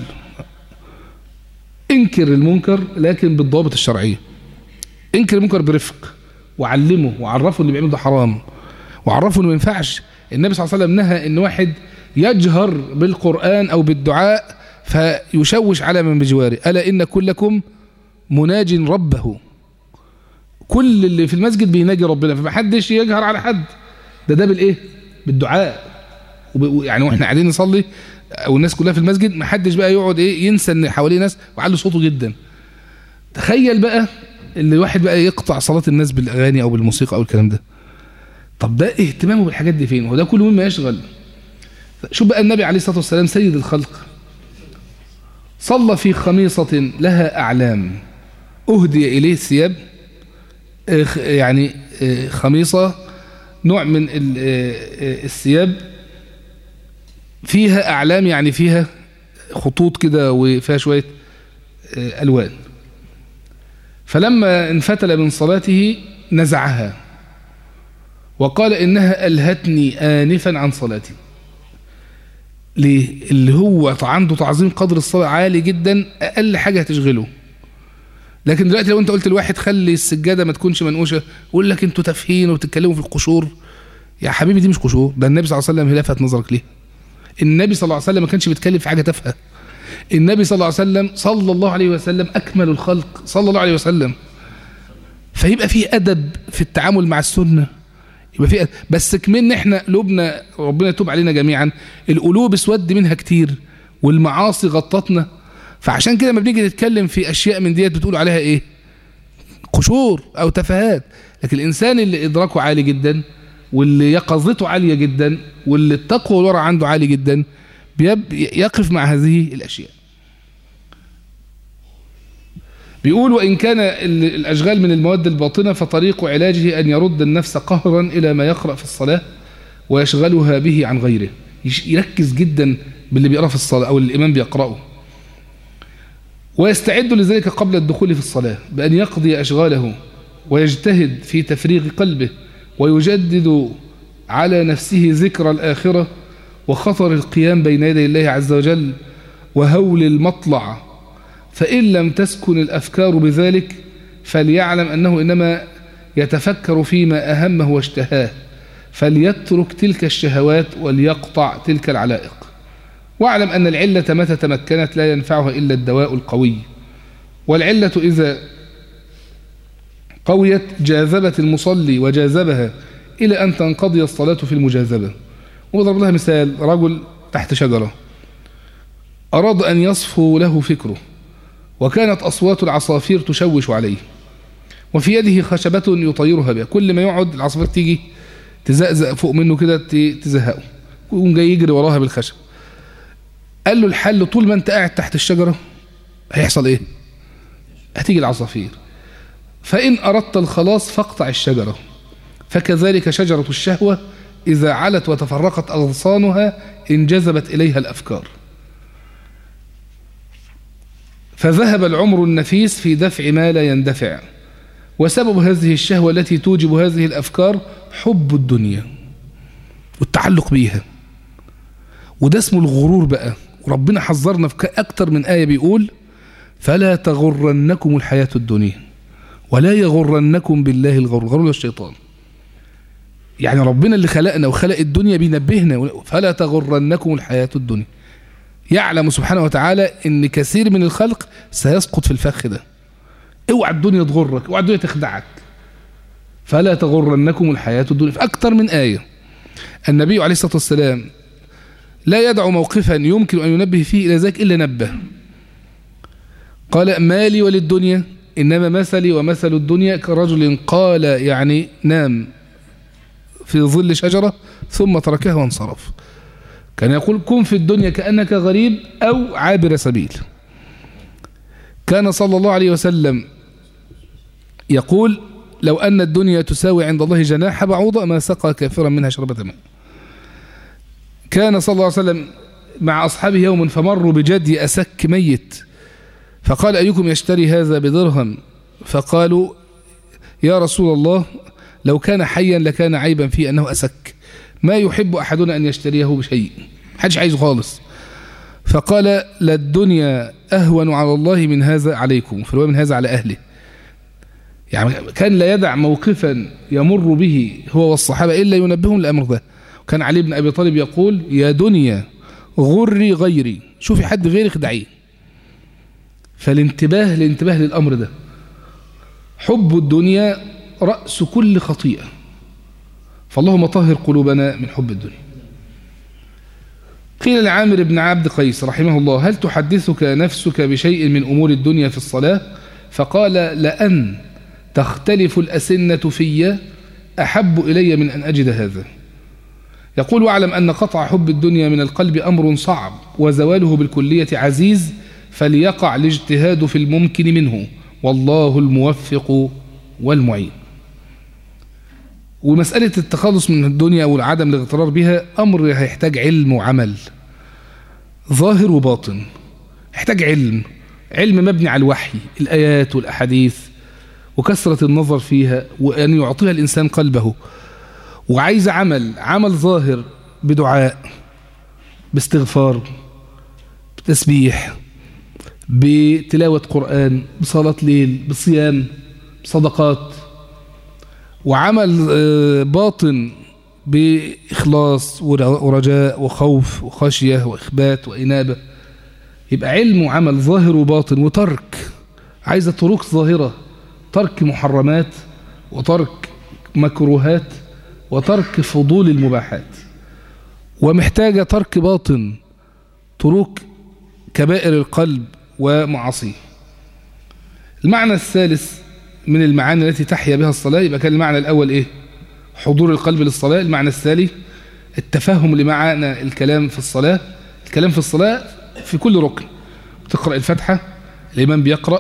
[SPEAKER 1] انكر المنكر لكن بالضوابط الشرعيه انكر المنكر برفق وعلمه وعرفه اللي بيعمله ده حرام وعرفه انه ما ينفعش النبي صلى الله عليه وسلم نهى ان واحد يجهر بالقران او بالدعاء فيشوش على من بجواره الا ان كلكم مناج ربه كل اللي في المسجد بيناجي ربنا فمحدش يجهر على حد ده ده بالايه بالدعاء وب... يعني واحنا قاعدين نصلي او الناس كلها في المسجد ما حدش بقى يقعد ايه ينسى ان حواليه ناس وعلي صوته جدا تخيل بقى ان الواحد بقى يقطع صلاه الناس بالاغاني او بالموسيقى او الكلام ده طب ده اهتمامه بالحاجات دي فين هو ده كله مما يشغل شوف بقى النبي عليه الصلاه والسلام سيد الخلق صلى في خميصه لها اعلام اهدي اليه ثياب يعني خميصة نوع من الثياب فيها أعلام يعني فيها خطوط كده وفيها شوية ألوان فلما انفتل من صلاته نزعها وقال إنها ألهتني آنفا عن صلاتي ليه؟ اللي هو عنده تعظيم قدر الصلاة عالي جدا أقل حاجة هتشغله لكن دلوقتي لو انت قلت لواحد خلي السجادة ما تكونش منقوشة يقول لك انتوا تافهين وبتتكلموا في القشور يا حبيبي دي مش قشور ده النبي صلى الله عليه وسلم لفت نظرك ليه النبي صلى الله عليه وسلم ما كانش بيتكلم في حاجة تافهة النبي صلى الله عليه وسلم صلى الله عليه وسلم أكمل الخلق صلى الله عليه وسلم فيبقى فيه أدب في التعامل مع السنة يبقى فيه أدب. بس كمان احنا قلوبنا ربنا يتوب علينا جميعا القلوب اسود منها كتير والمعاصي غطتنا فعشان كده لما بنيجي نتكلم في أشياء من ديت بتقولوا عليها إيه قشور أو تفاهات لكن الإنسان اللي إدراكه عالي جدا واللي يقظته عالية جدا واللي التقوى والورع عنده عالي جدا يقف مع هذه الأشياء بيقول وإن كان الأشغال من المواد الباطنة فطريق علاجه أن يرد النفس قهرا إلى ما يقرأ في الصلاة ويشغلها به عن غيره يركز جدا باللي بيقرأ في الصلاة أو الإمام بيقرأه ويستعد لذلك قبل الدخول في الصلاة بأن يقضي أشغاله ويجتهد في تفريغ قلبه ويجدد على نفسه ذكر الآخرة وخطر القيام بين يدي الله عز وجل وهول المطلع فإن لم تسكن الأفكار بذلك فليعلم أنه إنما يتفكر فيما أهمه واشتهاه فليترك تلك الشهوات وليقطع تلك العلائق واعلم أن العلة متى تمكنت لا ينفعها إلا الدواء القوي والعلة إذا قويت جاذبت المصلي وجاذبها إلى أن تنقضي الصلاة في المجاذبة وضرب لها مثال رجل تحت شجرة أراد أن يصفو له فكره وكانت أصوات العصافير تشوش عليه وفي يده خشبة يطيرها بها كل ما يقعد العصافير تيجي تزقزق فوق منه كده تزهقه ويقوم جاي يجري وراها بالخشب قال له الحل طول ما انت قاعد تحت الشجرة هيحصل ايه هتيجي العصافير فإن أردت الخلاص فاقطع الشجرة فكذلك شجرة الشهوة إذا علت وتفرقت أغصانها انجذبت إليها الأفكار فذهب العمر النفيس في دفع ما لا يندفع وسبب هذه الشهوة التي توجب هذه الأفكار حب الدنيا والتعلق بيها وده اسمه الغرور بقى وربنا حذرنا في أكتر من آية بيقول فلا تغرنكم الحياة الدنيا ولا يغرنكم بالله الغرور غرور الشيطان يعني ربنا اللي خلقنا وخلق الدنيا بينبهنا فلا تغرنكم الحياة الدنيا يعلم سبحانه وتعالى ان كثير من الخلق سيسقط في الفخ ده اوعى الدنيا تغرك اوعى الدنيا تخدعك فلا تغرنكم الحياة الدنيا في أكثر من آية النبي عليه الصلاة والسلام لا يدع موقفا يمكن أن ينبه فيه إلى ذلك إلا نبه قال مالي وللدنيا إنما مثلي ومثل الدنيا كرجل قال يعني نام في ظل شجرة ثم تركها وانصرف كان يقول كن في الدنيا كأنك غريب أو عابر سبيل كان صلى الله عليه وسلم يقول لو أن الدنيا تساوي عند الله جناح بعوضة ما سقى كافرا منها شربة ماء كان صلى الله عليه وسلم مع أصحابه يوم فمروا بجدي أسك ميت فقال أيكم يشتري هذا بدرهم فقالوا يا رسول الله لو كان حيا لكان عيبا فيه أنه أسك ما يحب أحدنا أن يشتريه بشيء حدش عايزه خالص فقال للدنيا أهون على الله من هذا عليكم فالرواية من هذا على أهله يعني كان لا يدع موقفا يمر به هو والصحابة إلا ينبههم الأمر ده كان علي بن أبي طالب يقول يا دنيا غري غيري شوفي حد غيرك دعيه فالانتباه الانتباه للأمر ده حب الدنيا رأس كل خطيئة فاللهم طهر قلوبنا من حب الدنيا قيل لعامر بن عبد قيس رحمه الله هل تحدثك نفسك بشيء من أمور الدنيا في الصلاة فقال لأن تختلف الأسنة في أحب إلي من أن أجد هذا يقول واعلم أن قطع حب الدنيا من القلب أمر صعب وزواله بالكلية عزيز فليقع الاجتهاد في الممكن منه والله الموفق والمعين ومسألة التخلص من الدنيا والعدم الاغترار بها أمر هيحتاج علم وعمل ظاهر وباطن يحتاج علم علم مبني على الوحي الآيات والأحاديث وكثرة النظر فيها وأن يعطيها الإنسان قلبه وعايز عمل عمل ظاهر بدعاء باستغفار بتسبيح بتلاوة قرآن بصلاة ليل بصيام بصدقات وعمل باطن بإخلاص ورجاء وخوف وخشية وإخبات وإنابة يبقى علم وعمل ظاهر وباطن وترك عايزة طرق ظاهرة ترك محرمات وترك مكروهات وترك فضول المباحات ومحتاجة ترك باطن ترك كبائر القلب ومعاصيه المعنى الثالث من المعاني التي تحيا بها الصلاة يبقى كان المعنى الأول إيه حضور القلب للصلاة المعنى الثاني التفهم لمعنى الكلام في الصلاة الكلام في الصلاة في كل ركن بتقرأ الفاتحة الإمام بيقرأ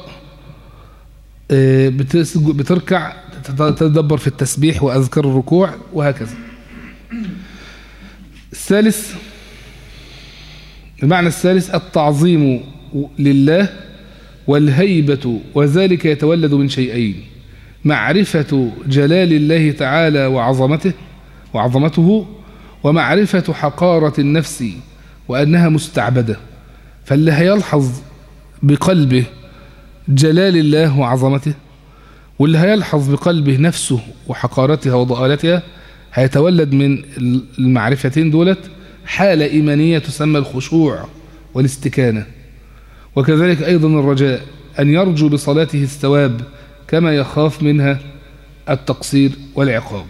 [SPEAKER 1] بتركع تتدبر في التسبيح وأذكر الركوع وهكذا الثالث المعنى الثالث التعظيم لله والهيبة وذلك يتولد من شيئين معرفة جلال الله تعالى وعظمته وعظمته ومعرفة حقارة النفس وأنها مستعبدة فاللي هيلحظ بقلبه جلال الله وعظمته واللي هيلحظ بقلبه نفسه وحقارتها وضآلتها هيتولد من المعرفتين دولت حالة إيمانية تسمى الخشوع والاستكانة وكذلك أيضا الرجاء أن يرجو بصلاته الثواب كما يخاف منها التقصير والعقاب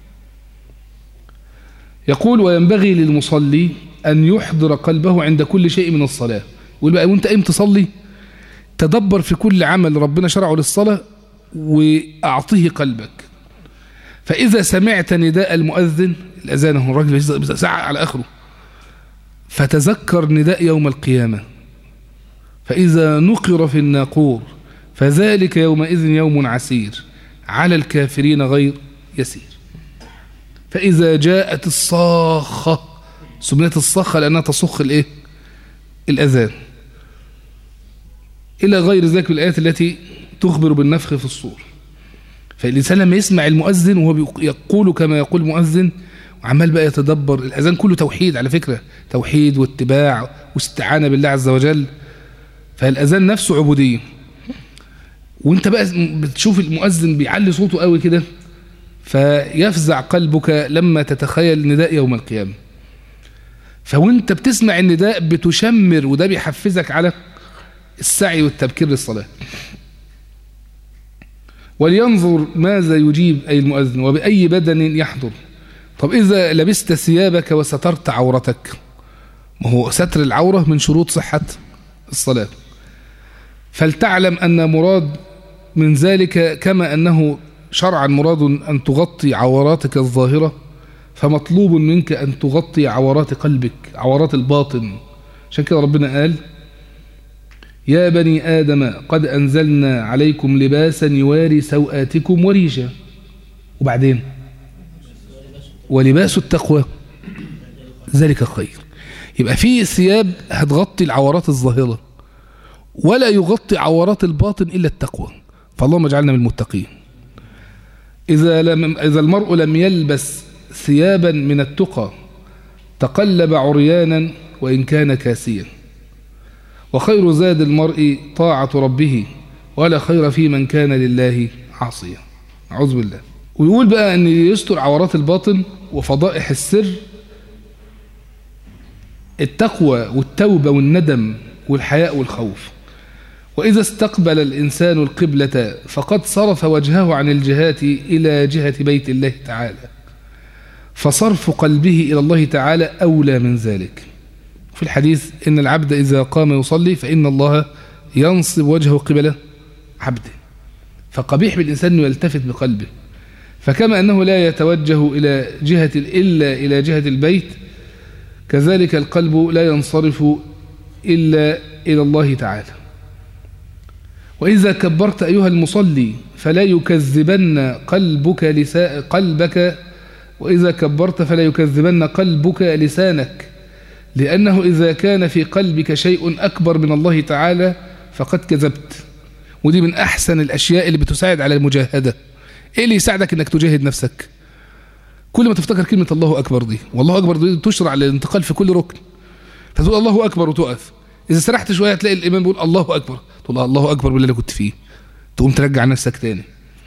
[SPEAKER 1] يقول وينبغي للمصلي أن يحضر قلبه عند كل شيء من الصلاة يقول بقى وانت قيم تصلي تدبر في كل عمل ربنا شرعه للصلاة وأعطيه قلبك فإذا سمعت نداء المؤذن الأذان هو الراجل ساعة على آخره فتذكر نداء يوم القيامة فإذا نقر في الناقور فذلك يومئذ يوم عسير على الكافرين غير يسير فإذا جاءت الصاخة سميت الصاخة لأنها تصخ الإيه؟ الأذان إلى غير ذلك الآيات التي تخبر بالنفخ في الصور فالإنسان لما يسمع المؤذن وهو يقول كما يقول المؤذن وعمال بقى يتدبر الأذان كله توحيد على فكرة توحيد واتباع واستعانة بالله عز وجل فالأذان نفسه عبودية وانت بقى بتشوف المؤذن بيعلي صوته قوي كده فيفزع قلبك لما تتخيل نداء يوم القيامة فوانت بتسمع النداء بتشمر وده بيحفزك على السعي والتبكير للصلاة ولينظر ماذا يجيب أي المؤذن وبأي بدن يحضر طب إذا لبست ثيابك وسترت عورتك ما هو ستر العورة من شروط صحة الصلاة فلتعلم أن مراد من ذلك كما أنه شرعا مراد أن تغطي عوراتك الظاهرة فمطلوب منك أن تغطي عورات قلبك عورات الباطن عشان كده ربنا قال يا بني آدم قد أنزلنا عليكم لباسا يواري سوآتكم وريشا وبعدين ولباس التقوى ذلك خير يبقى في ثياب هتغطي العورات الظاهرة ولا يغطي عورات الباطن إلا التقوى فاللهم اجعلنا من المتقين إذا, لم إذا المرء لم يلبس ثيابا من التقى تقلب عريانا وإن كان كاسيا وخير زاد المرء طاعة ربه ولا خير في من كان لله عاصيا أعوذ بالله ويقول بقى أن يستر عورات الباطن وفضائح السر التقوى والتوبة والندم والحياء والخوف وإذا استقبل الإنسان القبلة فقد صرف وجهه عن الجهات إلى جهة بيت الله تعالى فصرف قلبه إلى الله تعالى أولى من ذلك في الحديث إن العبد إذا قام يصلي فإن الله ينصب وجهه قبل عبده فقبيح بالإنسان أنه يلتفت بقلبه فكما أنه لا يتوجه إلى جهة إلا إلى جهة البيت كذلك القلب لا ينصرف إلا إلى الله تعالى وإذا كبرت أيها المصلي فلا يكذبن قلبك لسا قلبك وإذا كبرت فلا يكذبن قلبك لسانك لأنه إذا كان في قلبك شيء أكبر من الله تعالى فقد كذبت ودي من أحسن الأشياء اللي بتساعد على المجاهدة إيه اللي يساعدك إنك تجاهد نفسك كل ما تفتكر كلمة الله أكبر دي والله أكبر دي تشرع للانتقال في كل ركن فتقول الله أكبر وتقف إذا سرحت شوية تلاقي الإمام بيقول الله أكبر تقول الله أكبر باللي كنت فيه تقوم ترجع نفسك تاني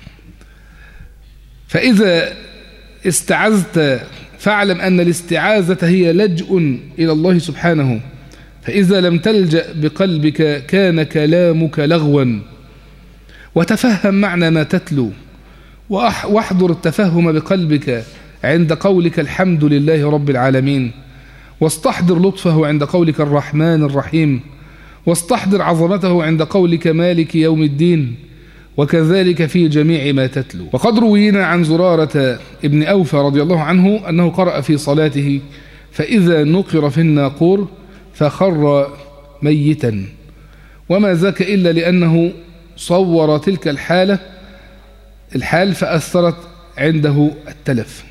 [SPEAKER 1] فإذا استعذت فاعلم أن الاستعاذة هي لجء إلى الله سبحانه فإذا لم تلجأ بقلبك كان كلامك لغوا وتفهم معنى ما تتلو واحضر التفهم بقلبك عند قولك الحمد لله رب العالمين واستحضر لطفه عند قولك الرحمن الرحيم واستحضر عظمته عند قولك مالك يوم الدين وكذلك في جميع ما تتلو وقد روينا عن زرارة ابن أوفى رضي الله عنه أنه قرأ في صلاته فإذا نقر في الناقور فخر ميتا وما ذاك إلا لأنه صور تلك الحالة الحال فأثرت عنده التلف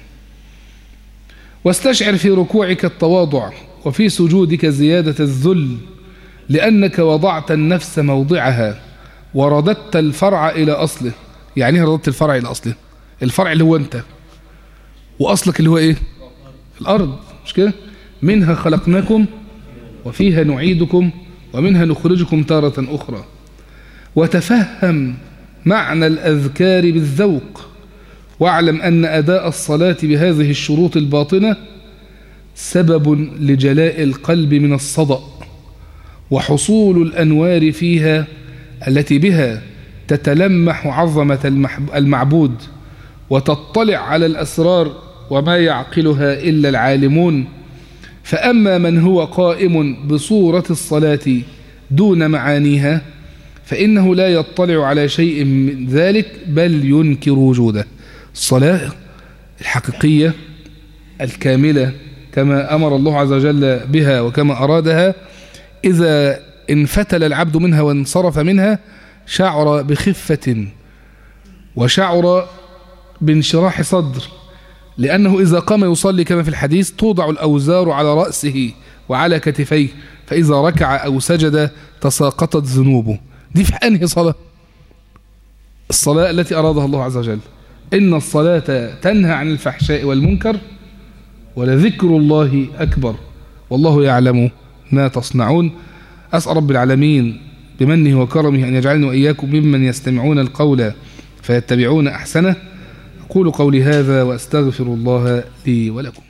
[SPEAKER 1] واستشعر في ركوعك التواضع وفي سجودك زيادة الذل لأنك وضعت النفس موضعها ورددت الفرع إلى أصله يعني رددت الفرع إلى أصله الفرع اللي هو أنت وأصلك اللي هو إيه الأرض مش كده منها خلقناكم وفيها نعيدكم ومنها نخرجكم تارة أخرى وتفهم معنى الأذكار بالذوق واعلم أن أداء الصلاة بهذه الشروط الباطنة سبب لجلاء القلب من الصدأ وحصول الأنوار فيها التي بها تتلمح عظمة المعبود وتطلع على الأسرار وما يعقلها إلا العالمون فأما من هو قائم بصورة الصلاة دون معانيها فإنه لا يطلع على شيء من ذلك بل ينكر وجوده الصلاة الحقيقية الكاملة كما أمر الله عز وجل بها وكما أرادها إذا انفتل العبد منها وانصرف منها شعر بخفة وشعر بانشراح صدر لأنه إذا قام يصلي كما في الحديث توضع الأوزار على رأسه وعلى كتفيه فإذا ركع أو سجد تساقطت ذنوبه دي في أنهي صلاة الصلاة التي أرادها الله عز وجل إن الصلاة تنهى عن الفحشاء والمنكر ولذكر الله أكبر والله يعلم ما تصنعون أسأل رب العالمين بمنه وكرمه أن يجعلني وإياكم ممن يستمعون القول فيتبعون أحسنه أقول قولي هذا وأستغفر الله لي ولكم